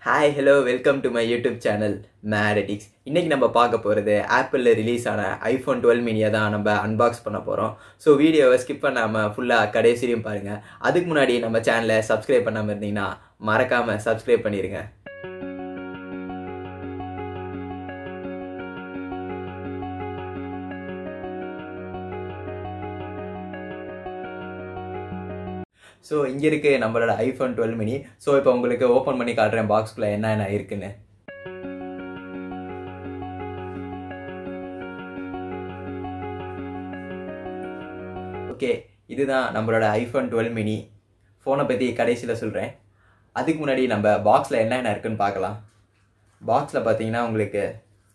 hi hello welcome to my YouTube channel மேரடிக்ஸ் இன்றைக்கி நம்ம பார்க்க போகிறது ஆப்பிளில் ரிலீஸ் ஆன ஐஃபோன் டுவெல் மினியை தான் நம்ம அன்பாக்ஸ் பண்ண போகிறோம் ஸோ வீடியோவை ஸ்கிப் பண்ணாமல் ஃபுல்லாக கடைசிலையும் பாருங்கள் அதுக்கு முன்னாடி நம்ம சேனலை சப்ஸ்கிரைப் பண்ணாமல் இருந்தீங்கன்னா மறக்காமல் சப்ஸ்கிரைப் பண்ணிடுங்க ஸோ இங்கே இருக்கு நம்மளோட ஐஃபோன் டுவெல் மினி ஸோ இப்போ உங்களுக்கு ஓப்பன் பண்ணி காட்டுறேன் பாக்ஸ்குள்ளே என்ன என்ன இருக்குன்னு ஓகே இதுதான் நம்மளோட ஐஃபோன் டுவெல் மினி ஃபோனை பற்றி கடைசியில் சொல்கிறேன் அதுக்கு முன்னாடி நம்ம பாக்ஸில் என்ன என்ன இருக்குன்னு பார்க்கலாம் பாக்ஸில் பார்த்தீங்கன்னா உங்களுக்கு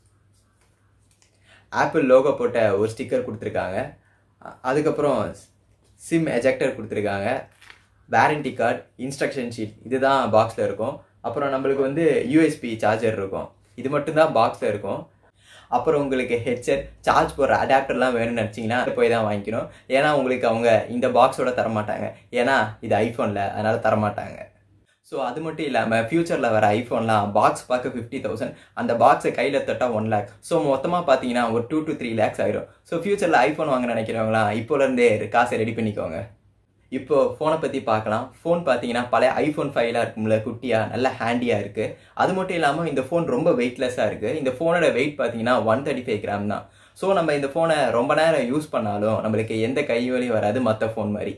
ஆப்பிள் லோகோ போட்ட ஒரு ஸ்டிக்கர் கொடுத்துருக்காங்க அதுக்கப்புறம் சிம் எஜெக்டர் கொடுத்துருக்காங்க வாரண்டி கார்டு இன்ஸ்ட்ரக்ஷன் ஷீட் இதுதான் பாக்ஸில் இருக்கும் அப்புறம் நம்மளுக்கு வந்து யூஎஸ்பி சார்ஜர் இருக்கும் இது மட்டும்தான் பாக்ஸில் இருக்கும் அப்புறம் உங்களுக்கு ஹெட்செட் சார்ஜ் போடுற அடாப்டர்லாம் வேணும்னு நினச்சிங்கன்னா போய் தான் வாங்கிக்கணும் ஏன்னா உங்களுக்கு அவங்க இந்த பாக்ஸோட தரமாட்டாங்க ஏன்னா இது ஐஃபோனில் அதனால் தரமாட்டாங்க ஸோ அது மட்டும் இல்லாமல் ஃப்யூச்சரில் வர ஐஃபோன்லாம் பாக்ஸ் பார்க்க ஃபிஃப்டி தௌசண்ட் அந்த பாக்ஸை கையில் தொட்டால் ஒன் லேக் ஸோ மொத்தமாக பார்த்தீங்கன்னா ஒரு டூ டு த்ரீ லேக்ஸ் ஆயிரும் ஸோ ஃப்யூச்சரில் ஐஃபோன் வாங்க நினைக்கிறவங்களாம் இப்போலேருந்தே காசை ரெடி பண்ணிக்கோங்க இப்போ ஃபோனை பற்றி பார்க்கலாம் ஃபோன் பார்த்தீங்கன்னா பழைய ஐஃபோன் ஃபைவ்லாம் இருக்கும்ல குட்டியாக நல்ல ஹேண்டியாக இருக்குது அது மட்டும் இல்லாமல் இந்த ஃபோன் ரொம்ப வெயிட்லெஸ்ஸாக இருக்குது இந்த ஃபோனோட வெயிட் பார்த்தீங்கன்னா ஒன் தேர்ட்டி ஃபைவ் கிராம் தான் ஸோ நம்ம இந்த ஃபோனை ரொம்ப நேரம் யூஸ் பண்ணாலும் நம்மளுக்கு எந்த கை வலியும் வராது மற்ற ஃபோன் மாதிரி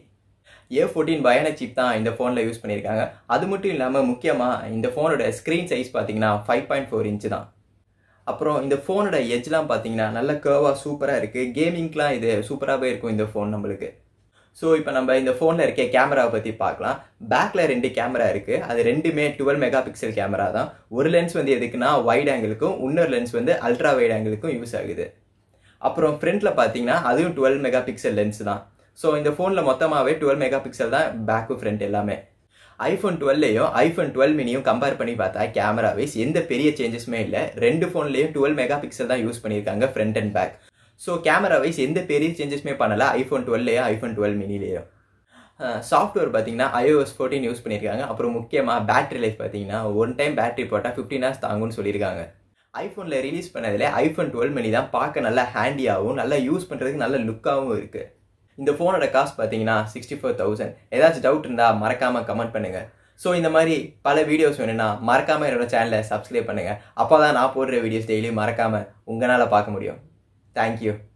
ஏ ஃபோர்டீன் பயன சிப் தான் இந்த ஃபோனில் யூஸ் பண்ணியிருக்காங்க அது மட்டும் இல்லாமல் முக்கியமாக இந்த ஃபோனோட ஸ்க்ரீன் சைஸ் பார்த்தீங்கன்னா ஃபைவ் பாயிண்ட் ஃபோர் இன்ச்சு தான் அப்புறம் இந்த ஃபோனோட எஜ்லாம் பார்த்தீங்கன்னா நல்ல கேர்வாக சூப்பராக இருக்குது கேமிங்க்கெலாம் இது சூப்பராகவே இருக்கும் இந்த ஃபோன் நம்மளுக்கு ஸோ இப்போ நம்ம இந்த ஃபோனில் இருக்க கேமராவை பற்றி பார்க்கலாம் பேக்கில் ரெண்டு கேமரா இருக்குது அது ரெண்டுமே டுவெல் மெகா பிக்சல் கேமரா தான் ஒரு லென்ஸ் வந்து எதுக்குன்னா வைட் ஆங்கிளுக்கும் இன்னொரு லென்ஸ் வந்து அல்ட்ரா வைட் ஆங்கிளுக்கும் யூஸ் ஆகுது அப்புறம் ஃப்ரண்ட்டில் பார்த்தீங்கன்னா அதுவும் டுவெல் மெகா பிக்சல் லென்ஸ் தான் ஸோ இந்த ஃபோனில் மொத்தமாகவே டுவெல் மெகா பிக்சல் தான் பேக்கு ஃப்ரண்ட் எல்லாமே ஐஃபோன் டுவெல்லையும் ஐஃபோன் டுவெல் மினியும் கம்பேர் பண்ணி பார்த்தா கேமரா வைஸ் எந்த பெரிய சேஞ்சஸுமே இல்லை ரெண்டு ஃபோன்லேயும் டுவெல் மெகா பிக்சல் தான் யூஸ் பண்ணியிருக்காங்க front and back so camera wise எந்த பெரிய சேஞ்சஸுமே பண்ணல ஐஃபோன் டுவெல்லையோ ஐஃபோன் டுவெல் மினிலேயோ சாஃப்ட்வேர் பார்த்தீங்கன்னா ஐஓஎஸ் ஃபோர்டீன் யூஸ் பண்ணியிருக்காங்க அப்புறம் முக்கியமாக பேட்டரி லைஃப் பார்த்தீங்கன்னா ஒன் டைம் பேட்டரி போட்டால் ஃபிஃப்டின் ஹவர்ஸ் தாங்கும்னு சொல்லியிருக்காங்க ஐஃபோனில் ரிலீஸ் பண்ணதில் ஐஃபோன் டுவெல் மினி தான் பார்க்க நல்லா ஹேண்டியாகவும் நல்லா யூஸ் பண்ணுறதுக்கு நல்ல லுக்காகவும் இருக்குது இந்த ஃபோனோட காஸ்ட் பார்த்தீங்கன்னா சிக்ஸ்டி ஃபோர் தௌசண்ட் ஏதாச்சும் டவுட் இருந்தால் மறக்காமல் கமெண்ட் பண்ணுங்கள் ஸோ இந்த மாதிரி பல வீடியோஸ் வேணும்னா மறக்காமல் என்னோட சேனலை சப்ஸ்கிரைப் பண்ணுங்கள் அப்போ தான் நான் போடுற வீடியோஸ் டெய்லியும் மறக்காமல் உங்களால் பார்க்க முடியும் தேங்க்யூ